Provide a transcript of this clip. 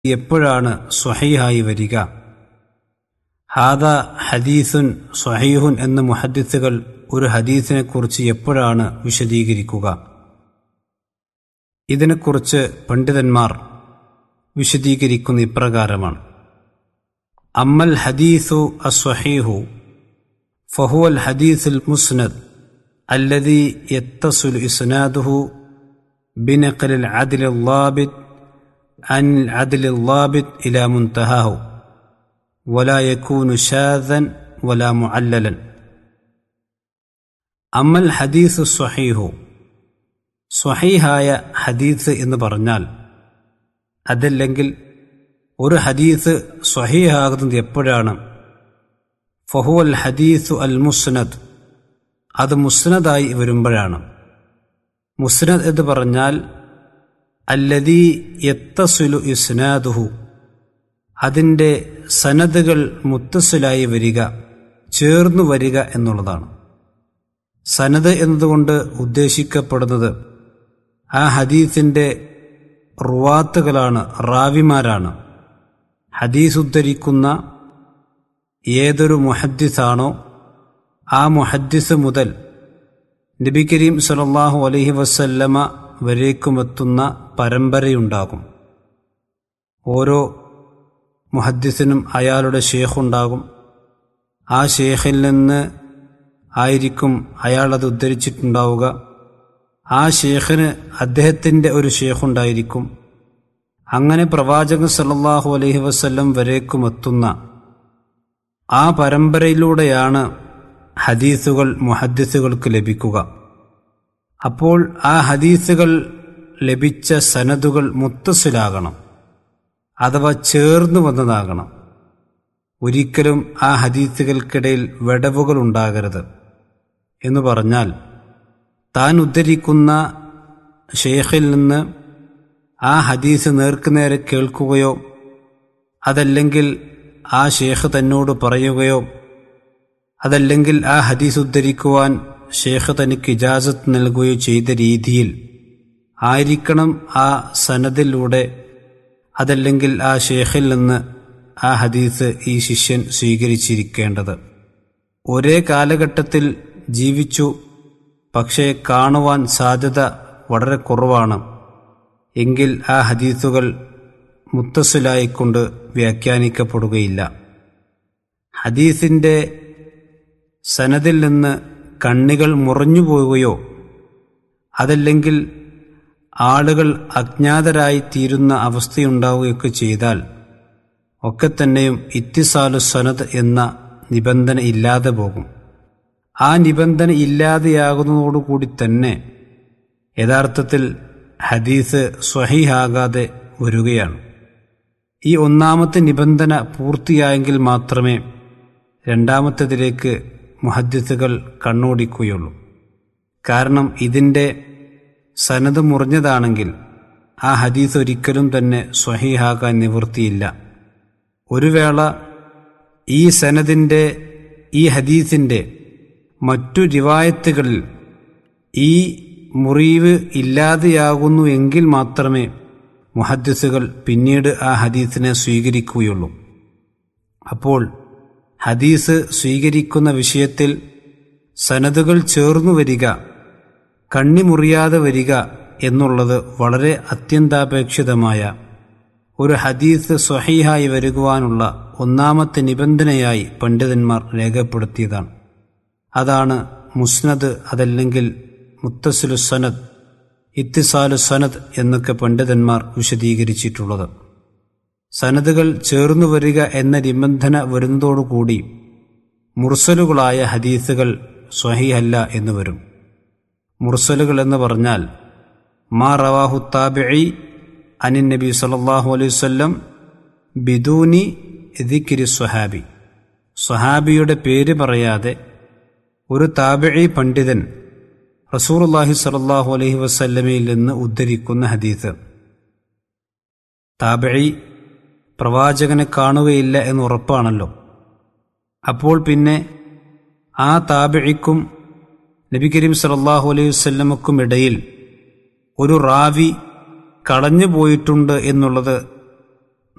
എപ്പോഴാണ് സ്വഹീഹായി വരിക ഹാദ ഹദീസുൻ സ്വഹീഹുൻ എന്ന മുഹദ്ദിസുകൾ ഒരു ഹദീസിനെക്കുറിച്ച് എപ്പോഴാണ് വിശദീകരിക്കുക ഇതിനെക്കുറിച്ച് പണ്ഡിതന്മാർ വിശദീകരിക്കുന്ന ഇപ്രകാരമാണ് അമ്മൽ ഹദീസു അസ്വഹീഹു ഫഹുവ الحديث المسند الذي يتصل إسناده بنقل العدل الضابط عن العدل الضابط إلى منتهاه ولا يكون شاذا ولا معللا أما الحديث الصحيح സ്വഹീഹായ ഹദീസ് എന്ന് പറഞ്ഞാൽ അതല്ലെങ്കിൽ ഒരു ഹദീസ് സ്വഹീഹാകുന്നത് എപ്പോഴാണ് ഫഹുവൽ ഹദീസു അൽ മുസ്നദ് അത് മുസ്നദായി വരുമ്പോഴാണ് മുസ്നദ് എന്ന് പറഞ്ഞാൽ അല്ലദീ യത്തസുലു ഇസ്നാദുഹു അതിൻ്റെ സനദുകൾ മുത്തസിലായി വരിക ചേർന്നു വരിക എന്നുള്ളതാണ് സനദ് എന്നതുകൊണ്ട് ഉദ്ദേശിക്കപ്പെടുന്നത് ആ ഹദീസിൻ്റെ റുവാത്തുകളാണ് റാവിമാരാണ് ഹദീസ് ഉദ്ധരിക്കുന്ന ഏതൊരു മുഹദ്ദിസാണോ ആ മുഹദ്ദിസ് മുതൽ നബി കരീം സലല്ലാഹു അലൈഹി വസല്ലമ വരേക്കുമെത്തുന്ന പരമ്പരയുണ്ടാകും ഓരോ മുഹദ്ദിസിനും അയാളുടെ ഷേഖുണ്ടാകും ആ ഷേഖിൽ നിന്ന് ആയിരിക്കും അയാളത് ഉദ്ധരിച്ചിട്ടുണ്ടാവുക ആ ഷേഖിന് അദ്ദേഹത്തിൻ്റെ ഒരു ഷേഖുണ്ടായിരിക്കും അങ്ങനെ പ്രവാചകൻ സല്ലല്ലാഹു അലൈഹി വസല്ലം വരേക്കും എത്തുന്ന ആ പരമ്പരയിലൂടെയാണ് ഹദീസുകൾ മുഹദ്ദിസുകൾക്ക് ലഭിക്കുക അപ്പോൾ ആ ഹദീസുകൾ ലഭിച്ച സനദുകൾ മുത്തസിലാകണം അഥവാ ചേർന്നു വന്നതാകണം ഒരിക്കലും ആ ഹദീസുകൾക്കിടയിൽ വിടവുകൾ ഉണ്ടാകരുത് എന്ന് പറഞ്ഞാൽ താൻ ഉദ്ധരിക്കുന്ന ഷെയ്ഖിൽ നിന്ന് ആ ഹദീസ് നേർക്കുനേരെ കേൾക്കുകയോ അതല്ലെങ്കിൽ ആ ഷേഖ് തന്നോട് പറയുകയോ അതല്ലെങ്കിൽ ആ ഹദീസ് ഉദ്ധരിക്കുവാൻ ഷേഖ് തനിക്ക് ഇജാസത്ത് നൽകുകയോ ചെയ്ത രീതിയിൽ ആയിരിക്കണം ആ സനദിലൂടെ അതല്ലെങ്കിൽ ആ ഷേഖിൽ നിന്ന് ആ ഹദീസ് ഈ ശിഷ്യൻ സ്വീകരിച്ചിരിക്കേണ്ടത് ഒരേ കാലഘട്ടത്തിൽ ജീവിച്ചു പക്ഷേ കാണുവാൻ സാധ്യത വളരെ കുറവാണ് എങ്കിൽ ആ ഹദീസുകൾ മുത്തസിലായിക്കൊണ്ട് വ്യാഖ്യാനിക്കപ്പെടുകയില്ല ഹദീസിൻ്റെ സനദിൽ നിന്ന് കണ്ണികൾ മുറഞ്ഞു പോവുകയോ അതല്ലെങ്കിൽ ആളുകൾ അജ്ഞാതരായി തീരുന്ന അവസ്ഥയുണ്ടാവുകയൊക്കെ ചെയ്താൽ ഒക്കെ തന്നെയും ഇത്തിസാലു സനദ് എന്ന നിബന്ധന ഇല്ലാതെ പോകും ആ നിബന്ധന ഇല്ലാതെയാകുന്നതോടുകൂടി തന്നെ യഥാർത്ഥത്തിൽ ഹദീസ് സ്വഹീഹാകാതെ വരികയാണ് ഈ ഒന്നാമത്തെ നിബന്ധന പൂർത്തിയായെങ്കിൽ മാത്രമേ രണ്ടാമത്തേതിലേക്ക് മുഹദ്ദിസുകൾ കണ്ണോടിക്കുകയുള്ളൂ കാരണം ഇതിൻ്റെ സനത് മുറിഞ്ഞതാണെങ്കിൽ ആ ഹദീസ് ഒരിക്കലും തന്നെ സ്വഹീഹാകാൻ നിവൃത്തിയില്ല ഒരു വേള ഈ സനദിൻ്റെ ഈ ഹദീസിൻ്റെ മറ്റു റിവായത്തുകളിൽ ഈ മുറിവ് ഇല്ലാതെയാകുന്നു എങ്കിൽ മാത്രമേ മുഹദ്ദിസുകൾ പിന്നീട് ആ ഹദീസിനെ സ്വീകരിക്കുകയുള്ളൂ അപ്പോൾ ഹദീസ് സ്വീകരിക്കുന്ന വിഷയത്തിൽ സനദുകൾ ചേർന്നു വരിക കണ്ണിമുറിയാതെ വരിക എന്നുള്ളത് വളരെ അത്യന്താപേക്ഷിതമായ ഒരു ഹദീസ് സ്വഹീഹായി വരുവാനുള്ള ഒന്നാമത്തെ നിബന്ധനയായി പണ്ഡിതന്മാർ രേഖപ്പെടുത്തിയതാണ് അതാണ് മുസ്നദ് അതല്ലെങ്കിൽ മുത്തസിലു സനദ് ഇത്തിസാലു സനദ് എന്നൊക്കെ പണ്ഡിതന്മാർ വിശദീകരിച്ചിട്ടുള്ളത് സനദുകൾ ചേർന്നു വരിക എന്ന നിബന്ധന വരുന്നതോടുകൂടി മുർസലുകളായ ഹദീസുകൾ സ്വഹീഹല്ല എന്ന് വരും മുർസലുകൾ എന്ന് പറഞ്ഞാൽ മാ റവാഹു താബിഇ അനിൻ നബി സല്ലല്ലാഹു അലൈഹി വസല്ലം ബിദൂനി ദിക്രി സ്വഹാബി സ്വഹാബിയുടെ പേര് പറയാതെ ഒരു താബിഇ പണ്ഡിതൻ റസൂറുല്ലാഹി സലല്ലാഹു അലൈഹി വസല്ലമയിൽ നിന്ന് ഉദ്ധരിക്കുന്ന ഹദീസ് താബിഴി പ്രവാചകനെ കാണുകയില്ല എന്ന് ഉറപ്പാണല്ലോ അപ്പോൾ പിന്നെ ആ താബിഴിക്കും നബി കരീം സലല്ലാഹു അലൈഹി വല്ലമക്കും ഇടയിൽ ഒരു റാവി കളഞ്ഞു പോയിട്ടുണ്ട് എന്നുള്ളത്